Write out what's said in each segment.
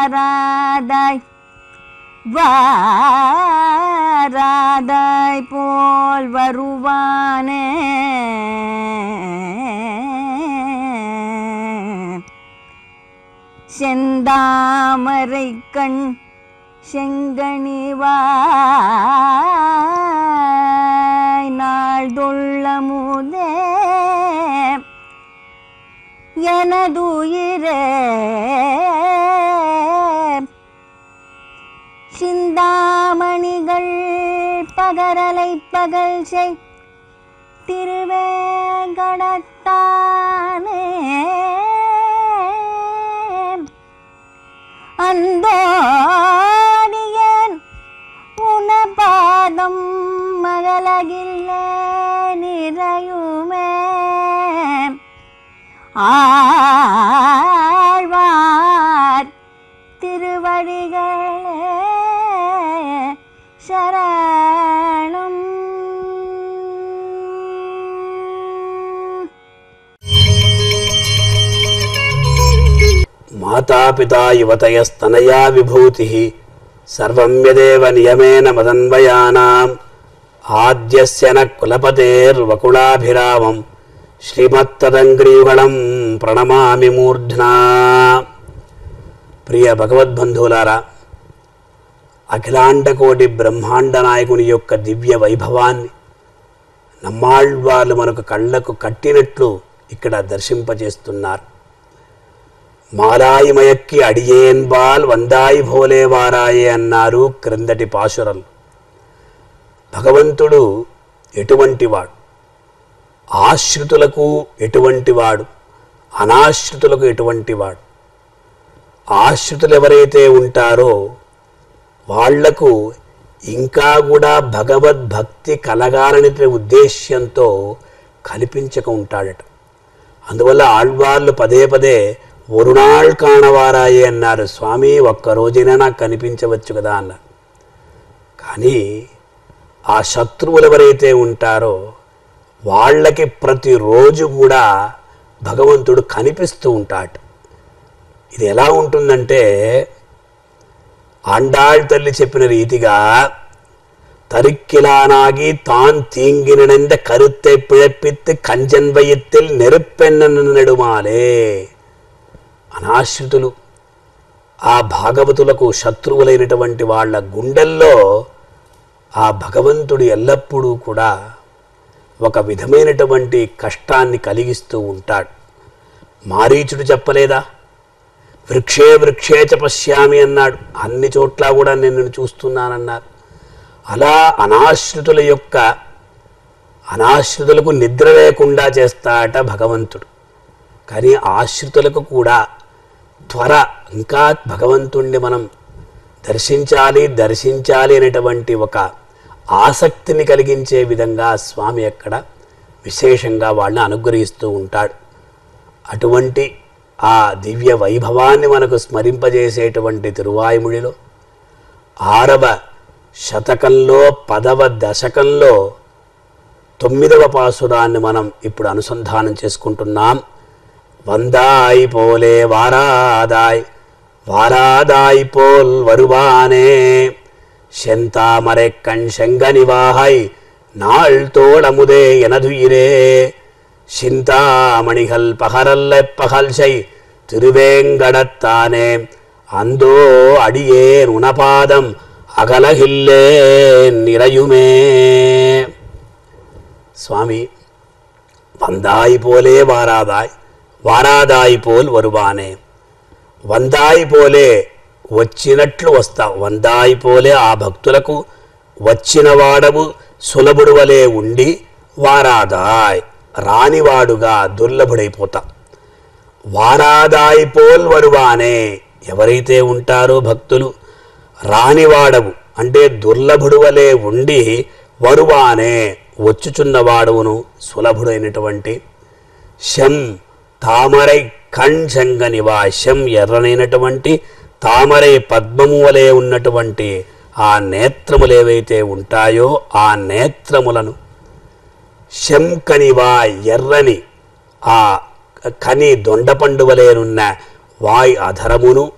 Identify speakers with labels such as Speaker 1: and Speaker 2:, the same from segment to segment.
Speaker 1: வாராதாய் வாராதாய் போல் வருவானே செந்தாமரை கண் செங்கனிவாய் நாள் தொள்ளமுதே எனதுயிரே சிந்தாமணிகள் பகரலை பகல் செய் திருவேங்கடத்தானே அந்தோடியேன் உனபாதம் மகளகில்ல நிறையுமே ஆழ்வார் திருவடிகளே சரணம்
Speaker 2: మాతాపితా యువతయస్తనయా విభూతి సర్వం యదేవ నియమేన మదన్వయానాం ఆద్యస్య న కులపతేర్వకుళాభిరామం శ్రీమత్తదంగ్రీవళం ప్రణమామి మూర్ధ్నా ప్రియ భగవద్బంధువులారా అఖిలాండకోటి బ్రహ్మాండ నాయకుని యొక్క దివ్య వైభవాన్ని నమ్మాళ్వార్లు మనకు కళ్ళకు కట్టినట్లు ఇక్కడ దర్శింపజేస్తున్నారు మాలాయి మయక్కి అడియేన్బాల్ వందాయి భోలే వారాయే అన్నారు క్రిందటి పాశురలు భగవంతుడు ఎటువంటివాడు ఆశ్రితులకు ఎటువంటివాడు అనాశ్రితులకు ఎటువంటివాడు ఆశ్రితులు ఎవరైతే ఉంటారో వాళ్లకు ఇంకా కూడా భగవద్భక్తి కలగాలనే ఉద్దేశ్యంతో కల్పించక ఉంటాడట అందువల్ల ఆళ్వార్లు పదే పదే ఒరునాళ్ కాణవారాయే అన్నారు స్వామి ఒక్క రోజైనా నాకు కనిపించవచ్చు కదా అన్నారు కానీ ఆ శత్రువులు ఎవరైతే ఉంటారో వాళ్ళకి ప్రతిరోజు కూడా భగవంతుడు కనిపిస్తూ ఉంటాడు ఇది ఎలా ఉంటుందంటే ఆండాళ్ తల్లి చెప్పిన రీతిగా தருக்கிலானாகி தான் தீங்கினெந்த கருத்தை பிழப்பித்து கஞ்சன் வயிற்றில் நெருப்பெన్న நெடுమాలే అనాశ్రితులు ఆ భాగవతులకు శత్రువులైనటువంటి వాళ్ళ గుండెల్లో ఆ భగవంతుడు ఎల్లప్పుడూ కూడా ఒక విధమైనటువంటి కష్టాన్ని కలిగిస్తూ ఉంటాడు మారీచుడు చెప్పలేదా వృక్షే వృక్షే చ పశ్యామి అన్నాడు అన్ని చోట్ల కూడా నేను నిన్ను చూస్తున్నానన్నారు అలా అనాశ్రితుల యొక్క అనాశ్రితులకు నిద్ర లేకుండా చేస్తాట భగవంతుడు కానీ ఆశ్రితులకు కూడా త్వర ఇంకా భగవంతుణ్ణి మనం దర్శించాలి దర్శించాలి అనేటువంటి ఒక ఆసక్తిని కలిగించే విధంగా స్వామి అక్కడ విశేషంగా వాళ్ళని అనుగ్రహిస్తూ ఉంటాడు అటువంటి ఆ దివ్య వైభవాన్ని మనకు స్మరింపజేసేటువంటి తిరువాయుముడిలో ఆరవ శతకంలో పదవ దశకంలో తొమ్మిదవ పాసురాన్ని మనం ఇప్పుడు అనుసంధానం చేసుకుంటున్నాం వందాయ్ పోలే వారాదాయ్ వారాదాయ్ పోల్ வருவானே செந்தாமரை கண் செங்கனிவாகை நாள் தோளமுதே எனதுயிரே சிந்தாமணிகள் பகரல்ல பகல் செய் திருவேங்கடத்தானே அந்தோ அடியேன் உனபாதம் அகலகில்லேன் நிறையுமே స్వామి వందాయి పోలే వారాదాయ్ వారాదాయి పోల్ వరువానే వందాయి పోలే వచ్చినట్లు వస్తావు వందాయి పోలే ఆ భక్తులకు వచ్చిన వాడవు సులభుడు వలె ఉండి వారాదాయ్ రానివాడుగా దుర్లభుడైపోతా వారాదాయి పోల్ వరువానే ఎవరైతే ఉంటారో భక్తులు రానివాడవు అంటే దుర్లభుడు వలె ఉండి వరువానే వచ్చుచున్నవాడవును సులభుడైనటువంటి శం తామరై కణ్జంగనివా శం ఎర్రనైనటువంటి తామరై పద్మము వలె ఉన్నటువంటి ఆ నేత్రములు ఏవైతే ఉంటాయో ఆ నేత్రములను శంకనివా ఎర్రని ఆ కని దొండపండు వలెనున్న వాయ్ అధరమును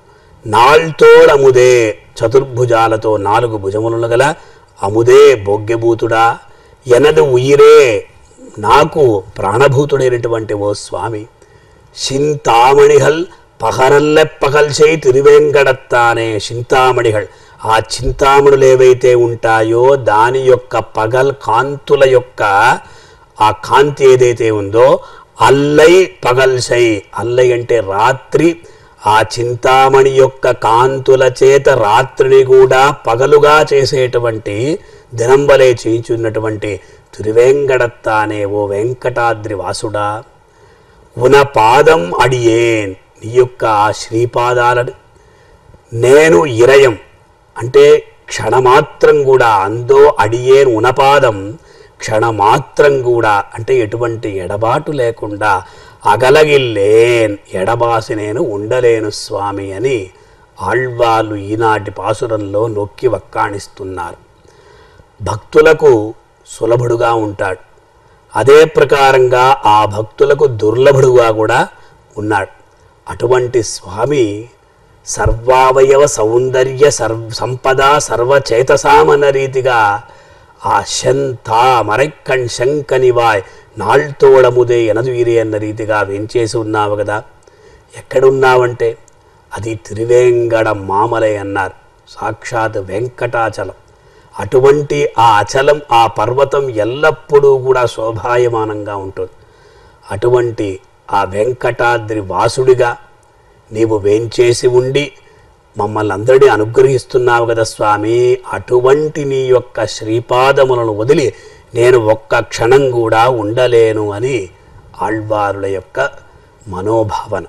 Speaker 2: నాళ్తోడముదే చతుర్భుజాలతో నాలుగు భుజములను గల అముదే భోగ్యభూతుడా ఎనదు ఉయిరే నాకు ప్రాణభూతుడైనటువంటి ఓ స్వామి చింతామణిహల్ పహరల్లె పగల్చై తిరువేంకడత్తానే చింతామణిహల్ ఆ చింతామణులు ఏవైతే ఉంటాయో దాని యొక్క పగల్ కాంతుల యొక్క ఆ కాంతి ఏదైతే ఉందో అల్లై పగల్సై అల్లై అంటే రాత్రి ఆ చింతామణి యొక్క కాంతుల చేత రాత్రిని కూడా పగలుగా చేసేటువంటి దినంబలే చేయించున్నటువంటి తిరువేంకడత్త అనే ఓ వెంకటాద్రి వాసుడా ఉన పాదం అడియేన్ నీ యొక్క ఆ శ్రీపాదాలను నేను ఇరయం అంటే క్షణమాత్రం కూడా అందో అడియేన్ ఉనపాదం క్షణమాత్రం కూడా అంటే ఎటువంటి ఎడబాటు లేకుండా అగలగిల్లేన్ ఎడబాసి నేను ఉండలేను స్వామి అని ఆళ్వాళ్ళు ఈనాటి పాసురంలో నొక్కి వక్కాణిస్తున్నారు భక్తులకు సులభుడుగా ఉంటాడు అదే ప్రకారంగా ఆ భక్తులకు దుర్లభుడుగా కూడా ఉన్నాడు అటువంటి స్వామి సర్వావయవ సౌందర్య సర్వ సంపద సర్వచేతసామన్న రీతిగా ఆ శంతా మరైక్కణ్ శంకనివాయ్ నాళ్తోడముదే ఎనదువీరే అన్న రీతిగా వెంచేసి ఉన్నావు కదా ఎక్కడున్నావంటే అది తిరువేంగడ మామలై అన్నారు సాక్షాత్ వెంకటాచలం అటువంటి ఆ అచలం ఆ పర్వతం ఎల్లప్పుడూ కూడా శోభాయమానంగా ఉంటుంది అటువంటి ఆ వెంకటాద్రి వాసుడిగా నీవు వేంచేసి ఉండి మమ్మల్ని అందరినీ అనుగ్రహిస్తున్నావు కదా స్వామి అటువంటి నీ యొక్క శ్రీపాదములను వదిలి నేను ఒక్క క్షణం కూడా ఉండలేను అని ఆళ్వారుల యొక్క మనోభావన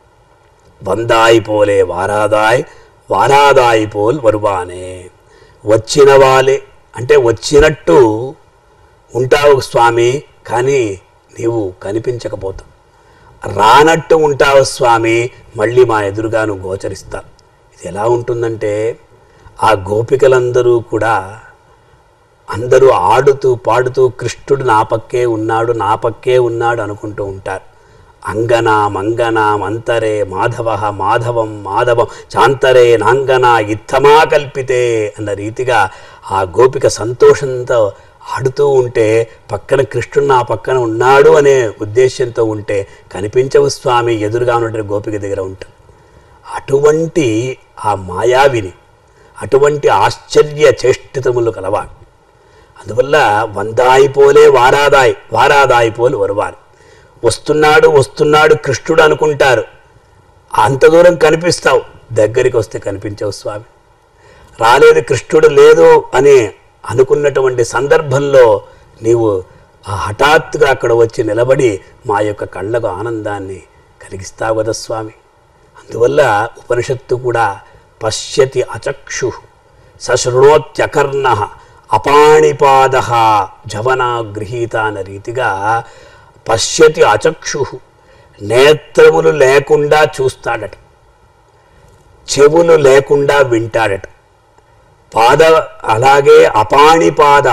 Speaker 2: వందాయి పోలే వారాదాయ్ వారాదాయి పోల్ వరువానే వచ్చిన వాలే అంటే వచ్చినట్టు ఉంటావు స్వామి కానీ నీవు కనిపించకపోతావు రానట్టు ఉంటావు స్వామి మళ్ళీ మా ఎదురుగా నువ్వు గోచరిస్తావు ఇది ఎలా ఉంటుందంటే ఆ గోపికలందరూ కూడా అందరూ ఆడుతూ పాడుతూ కృష్ణుడు నా పక్కే ఉన్నాడు నా పక్కే ఉన్నాడు అనుకుంటూ ఉంటారు అంగన మంగన మంతరే మాధవ మాధవం మాధవం చాంతరే నాంగన ఇత్తమా కల్పితే అన్న రీతిగా ఆ గోపిక సంతోషంతో ఆడుతూ ఉంటే పక్కన కృష్ణుడు నా పక్కన ఉన్నాడు అనే ఉద్దేశంతో ఉంటే కనిపించవు స్వామి ఎదురుగా ఉన్నటువంటి గోపిక దగ్గర ఉంటాం అటువంటి ఆ మాయావిని అటువంటి ఆశ్చర్య చేష్టితములు కలవాడు అందువల్ల వందాయి పోలే వారాదాయి వారాదాయి పోలు వరువారు వస్తున్నాడు వస్తున్నాడు కృష్ణుడు అనుకుంటారు అంత దూరం కనిపిస్తావు దగ్గరికి వస్తే కనిపించవు స్వామి రాలేదు కృష్ణుడు లేదు అని అనుకున్నటువంటి సందర్భంలో నీవు ఆ హఠాత్తుగా అక్కడ వచ్చి నిలబడి మా యొక్క కళ్ళకు ఆనందాన్ని కలిగిస్తావు కదా స్వామి అందువల్ల ఉపనిషత్తు కూడా పశ్యతి అచక్షు సశృణోత్యకర్ణ అపాణిపాద జవనా గృహీత అన్న రీతిగా పశ్యతి అచక్షు నేత్రములు లేకుండా చూస్తాడట చెవులు లేకుండా వింటాడట పాద అలాగే అపాణిపాద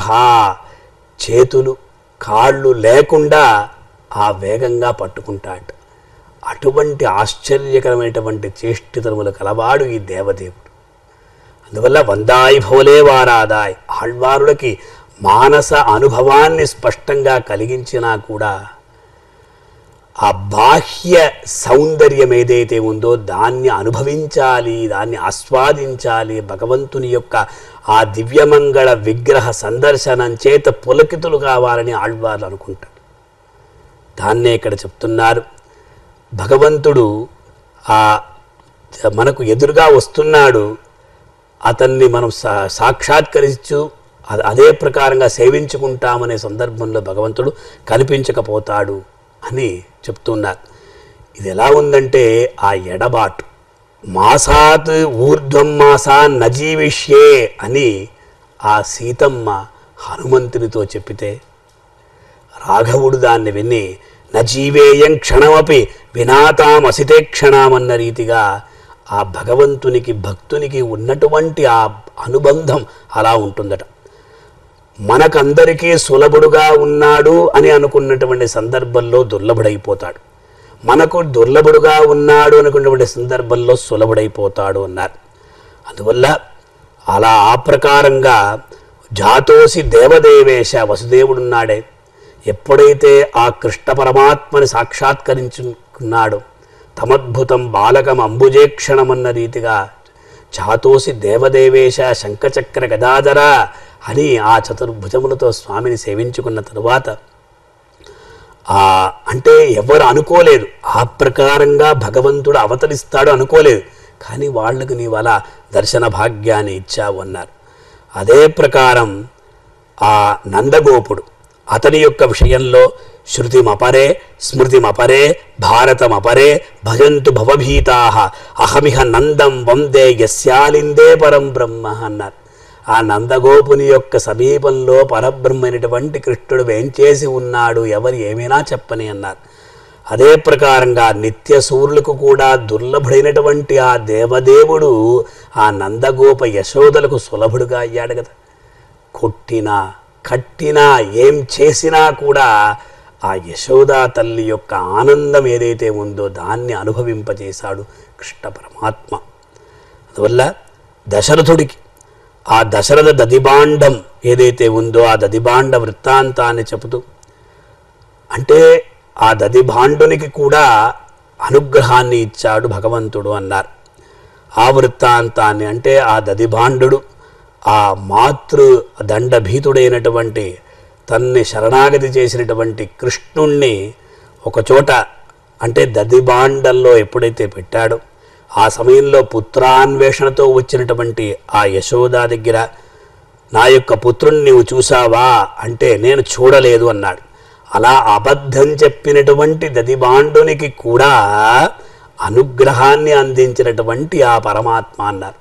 Speaker 2: చేతులు కాళ్ళు లేకుండా ఆ వేగంగా పట్టుకుంటాడు అటువంటి ఆశ్చర్యకరమైనటువంటి చేష్టితనములు కలవాడు ఈ దేవదేవుడు అందువల్ల వందాయి భోలే వారాదాయ్ ఆళ్వారులకి మానస అనుభవాన్ని స్పష్టంగా కలిగించినా కూడా ఆ బాహ్య సౌందర్యం ఏదైతే ఉందో దాన్ని అనుభవించాలి దాన్ని ఆస్వాదించాలి భగవంతుని యొక్క ఆ దివ్యమంగళ విగ్రహ సందర్శనం చేత పులకితులు కావాలని ఆళ్వార్లు అనుకుంటారు దాన్నే ఇక్కడ చెప్తున్నారు భగవంతుడు ఆ మనకు ఎదురుగా వస్తున్నాడు అతన్ని మనం సా సాక్షాత్కరించు అ- అదే ప్రకారంగా సేవించుకుంటామనే సందర్భంలో భగవంతుడు కనిపించకపోతాడు అని చెప్తున్నారు ఇది ఎలా ఉందంటే ఆ ఎడబాటు మాసాత్ ఊర్ధ్వం మాసా నజీవిష్యే అని ఆ సీతమ్మ హనుమంతునితో చెప్పితే రాఘవుడు దాన్ని విని నజీవేయం క్షణమపి వినాతామసితే క్షణమన్న రీతిగా ఆ భగవంతునికి భక్తునికి ఉన్నటువంటి ఆ అనుబంధం అలా ఉంటుందట మనకందరికీ సులభుడుగా ఉన్నాడు అని అనుకున్నటువంటి సందర్భంలో దుర్లభుడైపోతాడు మనకు దుర్లభుడుగా ఉన్నాడు అనుకున్నటువంటి సందర్భంలో సులభుడైపోతాడు అన్నారు అందువల్ల అలా ఆ ప్రకారంగా జాతోసి దేవదేవేశ వసుదేవుడున్నాడే ఎప్పుడైతే ఆ కృష్ణ పరమాత్మని సాక్షాత్కరించుకున్నాడో తమద్భుతం బాలకం అంబుజేక్షణమన్న రీతిగా చాతోసి దేవదేవేశ శంఖచక్ర గదాధర అని ఆ చతుర్భుజములతో స్వామిని సేవించుకున్న తరువాత ఆ అంటే ఎవరు అనుకోలేదు ఆ ప్రకారంగా భగవంతుడు అవతరిస్తాడు అనుకోలేదు కానీ వాళ్లకు నీవు అలా దర్శన భాగ్యాన్ని ఇచ్చావు అన్నారు అదే ప్రకారం ఆ నందగోపుడు అతని యొక్క విషయంలో శృతిమపరే స్మృతిమపరే భారతమపరే భజంతు భవభీతా అహమిహ నందం వందే యస్యాలిందే పరం బ్రహ్మ అన్నారు ఆ నందగోపుని యొక్క సమీపంలో పరబ్రహ్మైనటువంటి కృష్ణుడు వేంచేసి ఉన్నాడు ఎవరు ఏమైనా చెప్పని అన్నారు అదే ప్రకారంగా నిత్య సూర్యులకు కూడా దుర్లభుడైనటువంటి ఆ దేవదేవుడు ఆ నందగోప యశోదలకు సులభుడుగా అయ్యాడు కదా కొట్టినా కట్టినా ఏం చేసినా కూడా ఆ యశోదా తల్లి యొక్క ఆనందం ఏదైతే ఉందో దాన్ని అనుభవింపజేశాడు కృష్ణ పరమాత్మ అందువల్ల దశరథుడికి ఆ దశరథ దదిబాండం ఏదైతే ఉందో ఆ దదిబాండ వృత్తాంతాన్ని చెబుతూ అంటే ఆ దదిభాండునికి కూడా అనుగ్రహాన్ని ఇచ్చాడు భగవంతుడు అన్నారు ఆ వృత్తాంతాన్ని అంటే ఆ దదిభాండు ఆ మాతృ దండభీతుడైనటువంటి తన్ని శరణాగతి చేసినటువంటి కృష్ణుణ్ణి ఒకచోట అంటే దదిబాండంలో ఎప్పుడైతే పెట్టాడో ఆ సమయంలో పుత్రాన్వేషణతో వచ్చినటువంటి ఆ యశోద దగ్గర నా యొక్క పుత్రుణ్ణి నీవు చూసావా అంటే నేను చూడలేదు అన్నాడు అలా అబద్ధం చెప్పినటువంటి దదిబాండునికి కూడా అనుగ్రహాన్ని అందించినటువంటి ఆ పరమాత్మ అన్నారు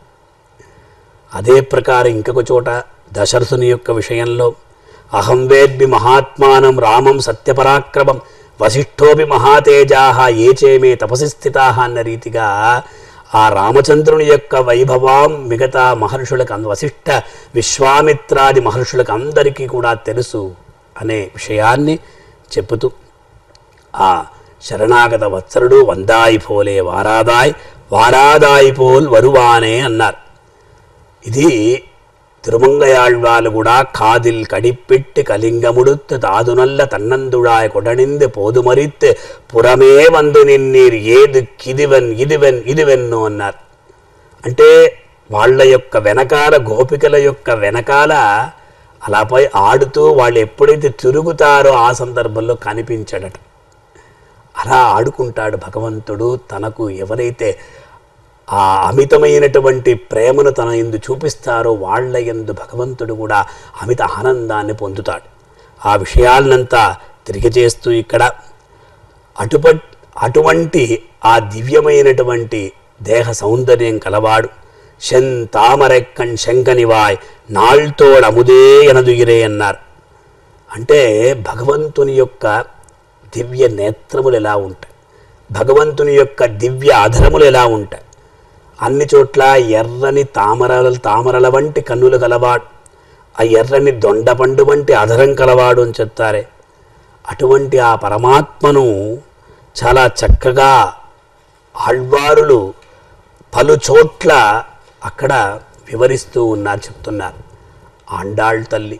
Speaker 2: అదే ప్రకారం ఇంకొక చోట దశరథుని యొక్క విషయంలో అహం వేద్మి మహాత్మానం రామం సత్యపరాక్రమం వశిష్ఠోపి మహాతేజాహ ఏ చేమే తపసి స్థితా అన్న రీతిగా ఆ రామచంద్రుని యొక్క వైభవం మిగతా మహర్షులకు అంద వశిష్ఠ విశ్వామిత్రాది మహర్షులకు అందరికీ కూడా తెలుసు అనే విషయాన్ని చెబుతూ ఆ శరణాగత వత్సరుడు వందాయి పోలే వారాదాయ్ వారాదాయి పోల్ వరువానే అన్నారు ఇది తిరుమంగయాళ్వాలు కూడా కాదిల్ కడిపెట్టి కలింగముడుత్తు తాదునల్ల తన్నందుడాయ్ కొడనింది పోదుమరిత్తు పురమే వందు నిన్నీర్ ఏదు కిదివెన్ ఇదివెన్ ఇదివెన్ను అన్నారు అంటే వాళ్ళ యొక్క వెనకాల గోపికల యొక్క వెనకాల అలాపై ఆడుతూ వాళ్ళు ఎప్పుడైతే తిరుగుతారో ఆ సందర్భంలో కనిపించడట అలా ఆడుకుంటాడు భగవంతుడు తనకు ఎవరైతే ఆ అమితమైనటువంటి ప్రేమను తన ఎందు చూపిస్తారో వాళ్ళ ఎందు భగవంతుడు కూడా అమిత ఆనందాన్ని పొందుతాడు ఆ విషయాలనంతా తిరిగి చేస్తూ ఇక్కడ అటుప అటువంటి ఆ దివ్యమైనటువంటి దేహ సౌందర్యం కలవాడు శన్ తామరెక్కన్ శంకనివాయ్ నాళ్తోడ్ అముదే ఎనదుగిరే అన్నారు అంటే భగవంతుని యొక్క దివ్య నేత్రములు ఎలా ఉంటాయి భగవంతుని యొక్క దివ్య అధరములు ఎలా ఉంటాయి అన్ని చోట్ల ఎర్రని తామరల తామరల వంటి కన్నులు కలవాడు ఆ ఎర్రని దొండపండు వంటి అధరం కలవాడు అని చెప్తారే అటువంటి ఆ పరమాత్మను చాలా చక్కగా ఆళ్వారులు పలు చోట్ల అక్కడ వివరిస్తూ ఉన్నారు చెప్తున్నారు ఆండాళ్ తల్లి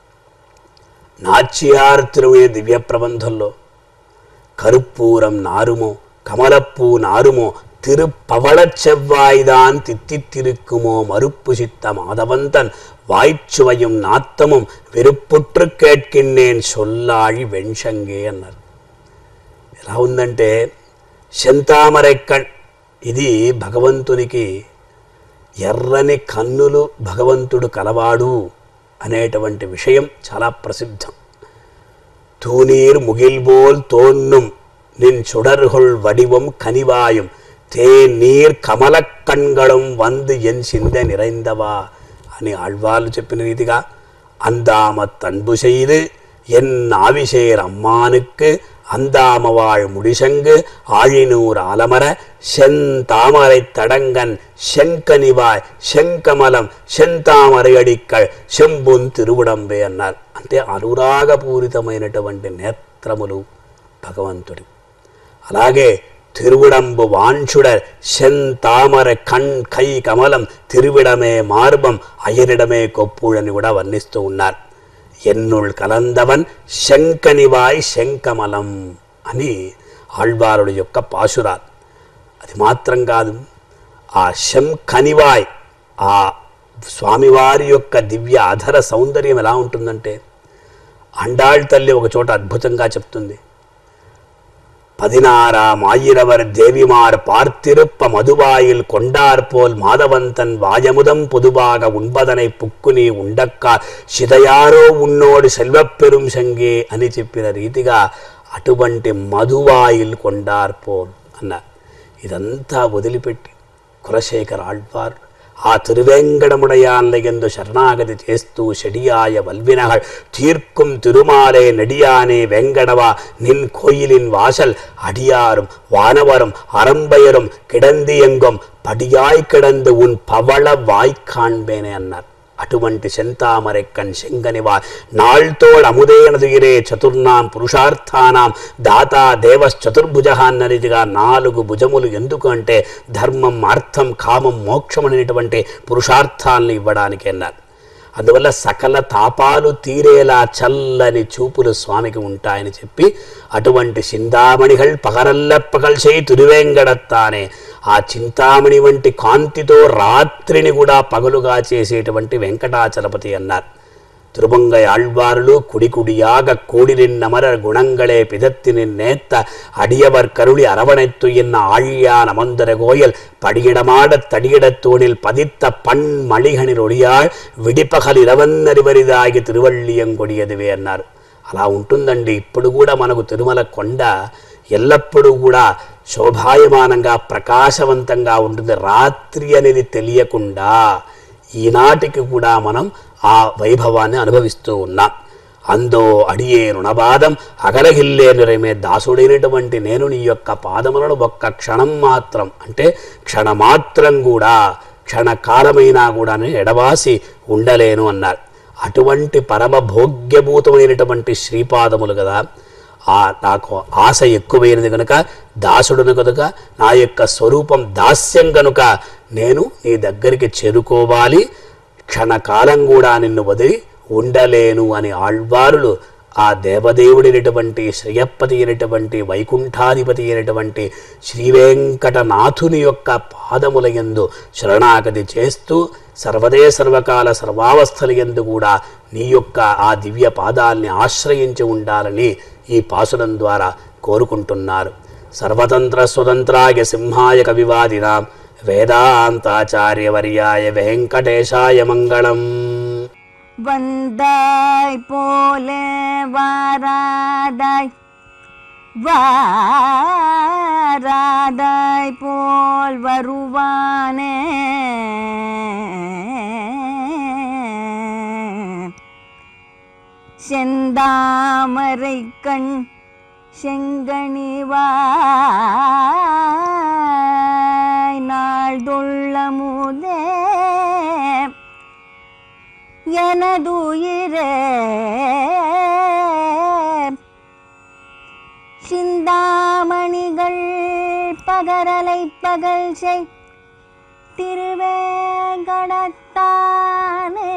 Speaker 2: నాచ్యార్ తిరువే దివ్య ప్రబంధంలో కరుప్పూరం నారుమో కమలప్పూ నారుమో తిరుపవళ செவ்வாய்தான் தித்தித்திருக்குமோ மறுப்பு சித்த மாதவந்தன் வாய்ச்சுவையும் நாத்தமும் వెరుపుట్రు కేట్కిన్నేన్ సొల్లాళి వెంషంగే అన్నారు ఎలా ఉందంటే శంతామరెక్కన్ ఇది భగవంతునికి ఎర్రని కన్నులు భగవంతుడు కలవాడు అనేటువంటి విషయం చాలా ప్రసిద్ధం தூநீர் முகில்போல் தோன்னும் நின் சுடர்கள் வடிவம் கனிவாயும் தேநீர் కమలక్ కణ్గళం వందు ఎన్ సింద நிறைந்தவா అని ఆళ్వాళ్ళు చెప్పిన రీతిగా అందామత్ అன்பு செய்து என் ஆவிசேர் அம்மானுக்கு அந்தாமவாழ் முடிசங்கு ஆழினூர் ஆலமர செந்தாமரை தடங்கன் செங்கனிவாய் செங்கமలం செంతామரை అడిక్కల్ శంభున్ తిరువుడంబే అన్నారు అంటే అనురాగపూరితమైనటువంటి నేత్రములు భగవంతుడి అలాగే తిరువిడంబు వాంచుడర్ శంతామర కణ్ కై కమలం తిరువిడమే మార్బం అయరిడమే కొప్పుడని కూడా వర్ణిస్తూ ఉన్నారు ఎన్నుల్ కలందవన్ శంకనివాయ్ శంకమలం అని ఆళ్వారుడు యొక్క పాశురాలు అది మాత్రం కాదు ఆ శంఖనివాయ్ ఆ స్వామివారి యొక్క దివ్య అధర సౌందర్యం ఎలా ఉంటుందంటే అండాళ్ తల్లి ఒక చోట అద్భుతంగా చెప్తుంది பதினாறாம் ஆயிரவர் தேவிமார் பார்த்திருப்ப மதுவாயில் கொண்டார்போல் மாதவந்தன் வாயமுதம் பொதுவாக உண்பதனை పుక్కుని ఉండక్క శిదయారో ఉన్నోడు సెల్వపెరుం సంగే అని చెప్పిన రీతిగా అటువంటి మధువాయిల్ కొండార్పోల్ అన్నారు ఇదంతా వదిలిపెట్టి కులశేఖర ఆళ్వార్ ఆ తిరువేంకటముడయాన్లయందు శరణాగతి చేస్తూ షడియాయ వల్వినగల్ తీర్க்கும் తిరుమాలే నడియానే వెంగడవ నిన్ కోయిలిన్ వాసల్ అడియాரும் வானவரும் அறம்பயரும் கிடந்தியங்கும் படியாய் கிடந்து உன் பவள வாய் காண்பேனே అన్నారు అటువంటి శంతామరెక్కన్ శంగనివా నాళ్తోడ్ అముదేనదుగిరే చతుర్నాం పురుషార్థానాం దాతా దేవశ్చతుర్భుజ అన్నరీతిగా నాలుగు భుజములు ఎందుకు అంటే ధర్మం అర్థం కామం మోక్షం అనేటువంటి పురుషార్థాలను ఇవ్వడానికి అన్నారు అందువల్ల సకల తాపాలు తీరేలా చల్లని చూపులు స్వామికి ఉంటాయని చెప్పి అటువంటి చింతామణిகள் పగరల్ల పగల్చే తిరువేంగడత్తానే ఆ చింతామణి వంటి కాంతితో రాత్రిని కూడా పగలుగా చేసేటువంటి వెంకటాచలపతి అన్నారు திருமங்கை ஆழ்வாருளு குடி குடியாக கூடிலின் அமரர் குணங்களே பிதத்தினின் நேத்த அடியவர் கருளி அரவணைத்து என்ன ஆழியான் அமர்ந்தர கோயில் படியிடமாடத் தடியிடத் தூணில் பதித்த பண் மளிகனில் ஒளியாள் విడిపగలు ఇరవన్నరివరిదాగి తిరువళ్ళియంగొడియదివే అన్నారు అలా ఉంటుందండి ఇప్పుడు కూడా మనకు తిరుమల కొండ ఎల్లప్పుడూ కూడా శోభాయమానంగా ప్రకాశవంతంగా ఉంటుంది రాత్రి అనేది తెలియకుండా ఈనాటికి కూడా మనం ఆ వైభవాన్ని అనుభవిస్తూ ఉన్నాం అందో అడియే రుణబాధం అగలగిల్లే నిరమే దాసుడైనటువంటి నేను నీ యొక్క పాదములను ఒక్క క్షణం మాత్రం అంటే క్షణమాత్రం కూడా క్షణకాలమైనా కూడా నేను ఎడవాసి ఉండలేను అన్నారు అటువంటి పరమ భోగ్యభూతమైనటువంటి శ్రీపాదములు కదా ఆ నాకు ఆశ ఎక్కువైనది కనుక దాసుడును కనుక నా యొక్క స్వరూపం దాస్యం కనుక నేను నీ దగ్గరికి చేరుకోవాలి క్షణకాలం కూడా నిన్ను వదిలి ఉండలేను అని ఆళ్వారులు ఆ దేవదేవుడైనటువంటి శ్రేయప్పతి అయినటువంటి వైకుంఠాధిపతి అయినటువంటి శ్రీవేంకటనాథుని యొక్క పాదముల యందు శరణాగతి చేస్తూ సర్వదే సర్వకాల సర్వావస్థల యందు కూడా నీ యొక్క ఆ దివ్య పాదాల్ని ఆశ్రయించి ఉండాలని ఈ పాసురం ద్వారా కోరుకుంటున్నారు సర్వతంత్ర స్వతంత్రాయ సింహాయ కవివాదినాం వేదాంతాచార్యవర్యాయ వెంకటేశాయ మంగళం
Speaker 1: வந்தாய் போல வாராதாய் வாராதாய் போல் வருவானே செந்தாமரை கண் செங்கனிவாய் நாள்தொள்ளமுதே எனதுயிரே சிந்தாமணிகள் பகரலை பகல் செய் திருவேங்கடத்தானே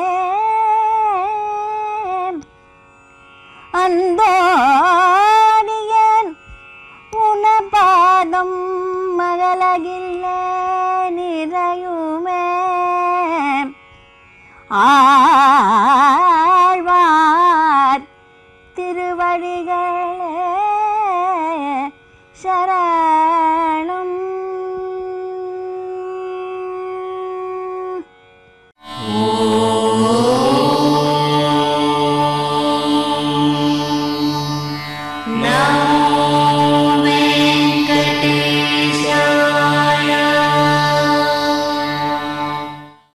Speaker 1: அந்தோடியன் உனபாதம் மகளகில்ல நிறையுமே ஆ